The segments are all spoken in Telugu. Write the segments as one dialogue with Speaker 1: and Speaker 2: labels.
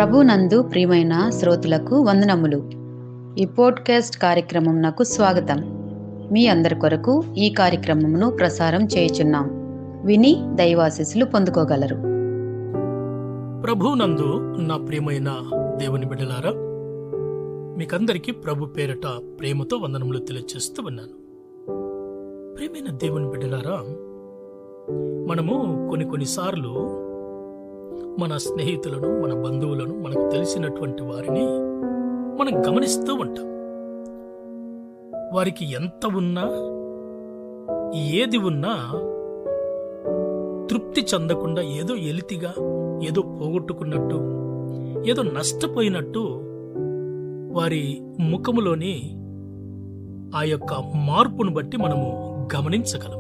Speaker 1: ప్రభునందు ప్రియమైన శ్రోతలకు వందనములు ఈ పోడ్కాస్ట్ కార్యక్రమం నాకు స్వాగతం మీ అందరి కొరకు ఈ కార్యక్రమమును ప్రసారం చేయుచున్నాం విని దైవాశీస్సులు పొందుకోగలరు
Speaker 2: ప్రభునందు నా ప్రియమైన దేవుని బిడ్డలారా మీకందరికీ ప్రభు పేరట ప్రేమతో వందనములు తెలియజేస్తూ ఉన్నాను ప్రియమైన దేవుని బిడ్డలారా మనము కొన్ని కొన్నిసార్లు మన స్నేహితులను మన బంధువులను మనకు తెలిసినటువంటి వారిని మనం గమనిస్తూ ఉంటాం వారికి ఎంత ఉన్నా ఏది ఉన్నా తృప్తి చెందకుండా ఏదో ఎలితిగా ఏదో పోగొట్టుకున్నట్టు ఏదో నష్టపోయినట్టు వారి ముఖములోని ఆ యొక్క మార్పును బట్టి మనము గమనించగలం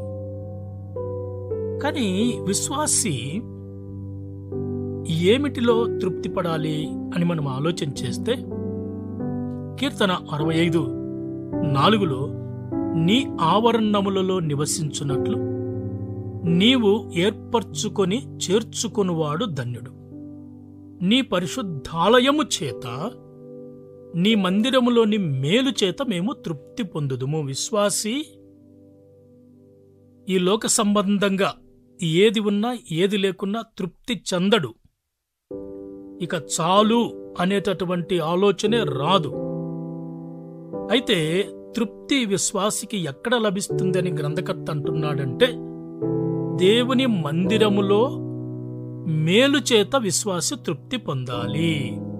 Speaker 2: కానీ విశ్వాసి ఏమిటిలో తృప్తి పడాలి అని మనం ఆలోచన చేస్తే కీర్తన అరవై ఐదు నాలుగులో నీ ఆవరణములలో నివసించున్నట్లు నీవు ఏర్పరచుకొని చేర్చుకొనువాడు ధన్యుడు నీ పరిశుద్ధాలయము చేత నీ మందిరములోని మేలు చేత మేము తృప్తి పొందుదుము విశ్వాసి ఈ లోక సంబంధంగా ఏది ఉన్నా ఏది లేకున్నా తృప్తి చెందడు ఇక చాలు అనేటటువంటి ఆలోచనే రాదు అయితే తృప్తి విశ్వాసికి ఎక్కడ లభిస్తుందని గ్రంథకర్త అంటున్నాడంటే దేవుని మందిరములో మేలు చేత విశ్వాసి తృప్తి పొందాలి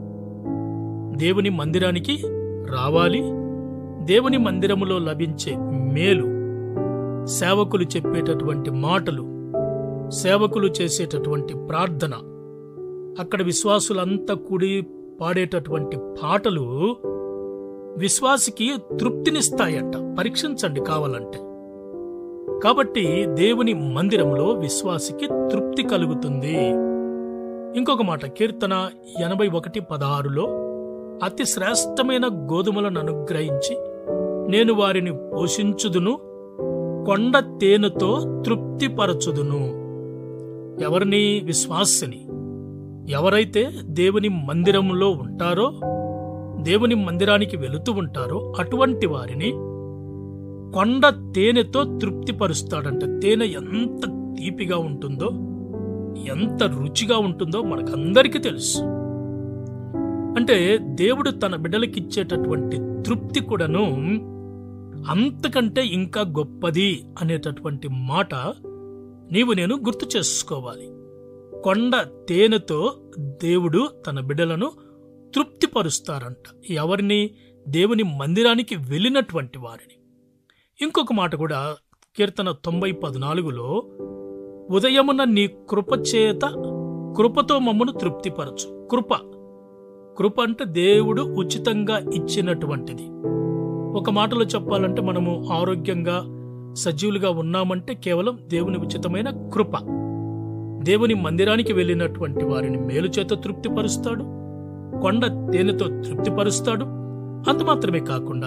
Speaker 2: దేవుని మందిరానికి రావాలి దేవుని మందిరములో లభించే మేలు సేవకులు చెప్పేటటువంటి మాటలు సేవకులు చేసేటటువంటి ప్రార్థన అక్కడ విశ్వాసులంతా కూడి పాడేటటువంటి పాటలు విశ్వాసికి తృప్తినిస్తాయట పరీక్షించండి కావాలంటే కాబట్టి దేవుని మందిరంలో విశ్వాసికి తృప్తి కలుగుతుంది ఇంకొక మాట కీర్తన ఎనభై ఒకటి పదహారులో అతి శ్రేష్టమైన గోధుమలను అనుగ్రహించి నేను వారిని పోషించుదును కొండ తేనెతో తృప్తిపరచుదును ఎవరిని విశ్వాసిని ఎవరైతే దేవుని మందిరంలో ఉంటారో దేవుని మందిరానికి వెళుతూ ఉంటారో అటువంటి వారిని కొండ తేనెతో తృప్తిపరుస్తాడంట తేనె ఎంత తీపిగా ఉంటుందో ఎంత రుచిగా ఉంటుందో మనకందరికీ తెలుసు అంటే దేవుడు తన బిడ్డలకిచ్చేటటువంటి తృప్తి కూడాను అంతకంటే ఇంకా గొప్పది అనేటటువంటి మాట నీవు నేను గుర్తు చేసుకోవాలి కొండ తేనెతో దేవుడు తన బిడ్డలను తృప్తిపరుస్తారంట ఎవరిని దేవుని మందిరానికి వెళ్ళినటువంటి వారిని ఇంకొక మాట కూడా కీర్తన తొంభై పద్నాలుగులో ఉదయమున నీ కృపచేత కృపతో మమ్మను తృప్తిపరచు కృప కృప అంటే దేవుడు ఉచితంగా ఇచ్చినటువంటిది ఒక మాటలో చెప్పాలంటే మనము ఆరోగ్యంగా సజీవులుగా ఉన్నామంటే కేవలం దేవుని ఉచితమైన కృప దేవుని మందిరానికి వెళ్ళినటువంటి వారిని మేలు చేత తృప్తిపరుస్తాడు కొండ తేనెతో తృప్తిపరుస్తాడు అంత మాత్రమే కాకుండా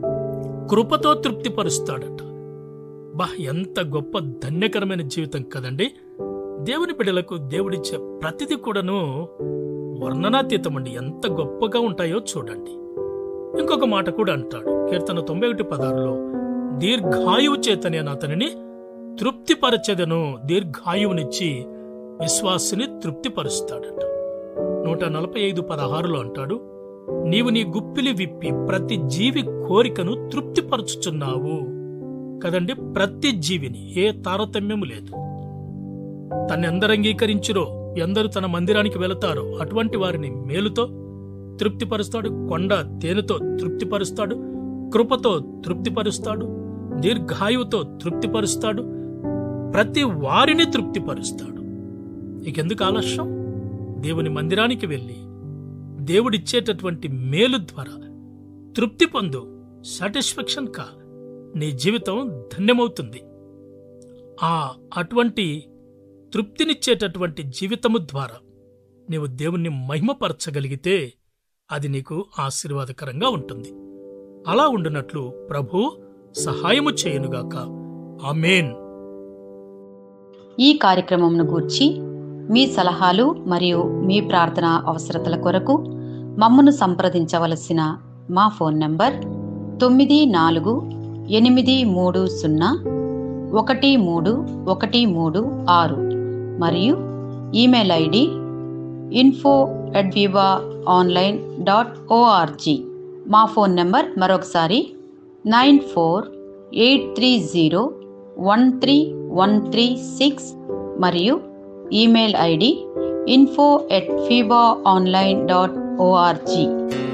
Speaker 2: కృపతో తృప్తిపరుస్తాడట బా ఎంత గొప్ప ధన్యకరమైన జీవితం కదండి దేవుని బిడ్డలకు దేవుడిచ్చే ప్రతిది కూడాను వర్ణనాతీతమండి ఎంత గొప్పగా ఉంటాయో చూడండి ఇంకొక మాట కూడా అంటాడు కీర్తన తొంభై ఒకటి పదారులో దీర్ఘాయువు చేత నేను అతనిని తృప్తిపరచెదను దీర్ఘాయువునిచ్చి విశ్వాసుని తృప్తిపరుస్తాడట నూట నలభై ఐదు పదహారులో అంటాడు నీవు నీ గుప్పిలి విప్పి ప్రతి జీవి కోరికను తృప్తిపరచుచున్నావు కదండి ప్రతి జీవిని ఏ తారతమ్యము లేదు తన్ని ఎందరు అంగీకరించిరో ఎందరు తన మందిరానికి వెళతారో అటువంటి వారిని మేలుతో తృప్తిపరుస్తాడు కొండ తేనెతో తృప్తిపరుస్తాడు కృపతో తృప్తిపరుస్తాడు దీర్ఘాయువుతో తృప్తిపరుస్తాడు ప్రతి వారిని తృప్తిపరుస్తాడు ఇకెందుకు ఆలస్యం దేవుని మందిరానికి వెళ్ళి దేవుడిచ్చేటటువంటి మేలు ద్వారా తృప్తి పొందు సాటిస్ఫాక్షన్ కా నీ జీవితం ధన్యమవుతుంది ఆ అటువంటి తృప్తినిచ్చేటటువంటి జీవితము ద్వారా నీవు దేవుణ్ణి మహిమపరచగలిగితే అది నీకు ఆశీర్వాదకరంగా ఉంటుంది అలా ఉండునట్లు ప్రభు సహాయము చేయునుగాక ఆమెన్
Speaker 1: ఈ కార్యక్రమంను గూర్చి మీ సలహాలు మరియు మీ ప్రార్థన అవసరతల కొరకు మమ్మను సంప్రదించవలసిన మా ఫోన్ నంబర్ తొమ్మిది నాలుగు ఎనిమిది మూడు సున్నా ఒకటి మూడు ఒకటి మూడు ఆరు మరియు ఈమెయిల్ ఐడి ఇన్ఫో అడ్వివా ఆన్లైన్ డాట్ ఓఆర్జీ మా ఫోన్ నెంబర్ మరొకసారి nine four eight three zero one three one three six మరియు ఈమెయిల్ ఐడి ఇన్ఫో ఎట్ ఫీబా ఆన్లైన్ డాట్ ఓఆర్జీ